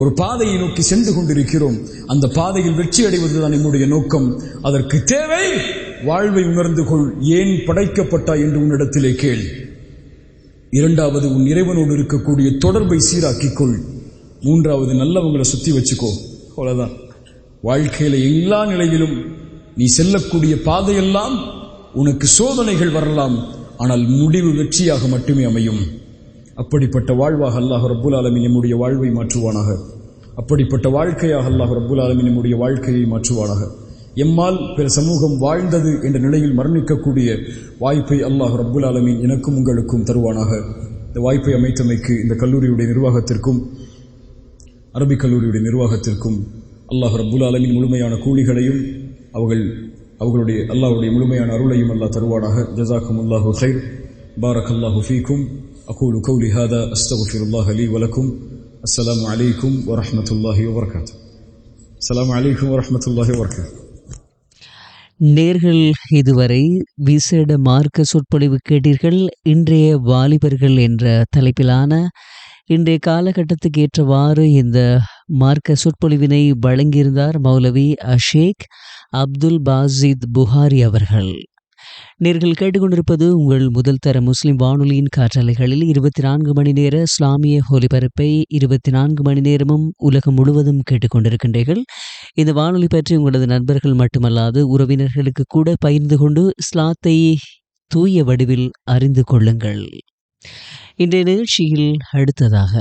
ஒரு பாதையை நோக்கி சென்று கொண்டிருக்கிறோம் அந்த பாதையில் வெற்றி அடைவதுதான் நம்முடைய நோக்கம் அதற்கு தேவை வாழ்வை உணர்ந்து கொள் ஏன் படைக்கப்பட்டாய் என்று உன்னிடத்திலே கேள் இரண்டாவது உன் இறைவனோடு இருக்கக்கூடிய தொடர்பை சீராக்கிக் கொள் மூன்றாவது நல்லவங்களை சுத்தி வச்சுக்கோ அவ்வளவுதான் வாழ்க்கையில எல்லா நிலையிலும் நீ செல்லக்கூடிய பாதையெல்லாம் உனக்கு சோதனைகள் வரலாம் ஆனால் முடிவு வெற்றியாக மட்டுமே அமையும் அப்படிப்பட்ட வாழ்வாக அல்லாஹ் ரப்புல் ஆலமின் நம்முடைய வாழ்வை மாற்றுவானாக அப்படிப்பட்ட வாழ்க்கையாக அல்லாஹ் ரப்புல் ஆலமின் நம்முடைய வாழ்க்கையை மாற்றுவானாக எம்மால் பிற சமூகம் வாழ்ந்தது என்ற நிலையில் மரணிக்கக்கூடிய வாய்ப்பை அல்லாஹ் ரப்புல் ஆலமின் எனக்கும் உங்களுக்கும் தருவானாக இந்த வாய்ப்பை அமைத்தமைக்கு இந்த கல்லூரியுடைய நிர்வாகத்திற்கும் அரபிக் கல்லூரியுடைய நிர்வாகத்திற்கும் அல்லாஹ் ரப்புல் ஆலமின் முழுமையான கூலிகளையும் அவர்கள் அவர்களுடைய அல்லாஹ்வுடைய முழுமையான அருளையும் அல்லாஹ் தருவானாக ஜசாக்கும் அல்லாஹு ஹைர் பாரக் அல்லாஹு ஃபீக்கும் أقول قولي هذا أستغفر الله لي ولكم السلام عليكم ورحمة الله وبركاته السلام عليكم ورحمة الله وبركاته நேர்கள் இதுவரை விசேட மார்க்க சொற்பொழிவு கேட்டீர்கள் இன்றைய வாலிபர்கள் என்ற தலைப்பிலான இன்றைய காலகட்டத்துக்கு ஏற்றவாறு இந்த மார்க்க சொற்பொழிவினை வழங்கியிருந்தார் மௌலவி அஷேக் அப்துல் பாசித் புகாரி அவர்கள் நேர்கள் கேட்டுக்கொண்டிருப்பது உங்கள் முதல் தர முஸ்லிம் வானொலியின் காற்றலைகளில் இருபத்தி நான்கு மணி நேர இஸ்லாமிய ஒலிபரப்பை இருபத்தி நான்கு மணி நேரமும் உலகம் முழுவதும் கேட்டுக்கொண்டிருக்கின்றீர்கள் இந்த வானொலி பற்றி உங்களது நண்பர்கள் மட்டுமல்லாது உறவினர்களுக்கு கூட பகிர்ந்து கொண்டு இஸ்லாத்தை தூய வடிவில் அறிந்து கொள்ளுங்கள் இன்றைய நிகழ்ச்சியில் அடுத்ததாக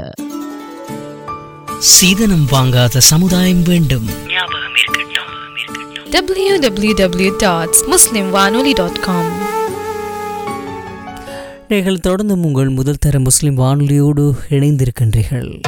சீதனம் வாங்காத சமுதாயம் வேண்டும் www.muslimwanoli.com நீங்கள் தொடர்ந்தும் உங்கள் முதல் தர முஸ்லிம் வானொலியோடு இணைந்திருக்கின்றீர்கள்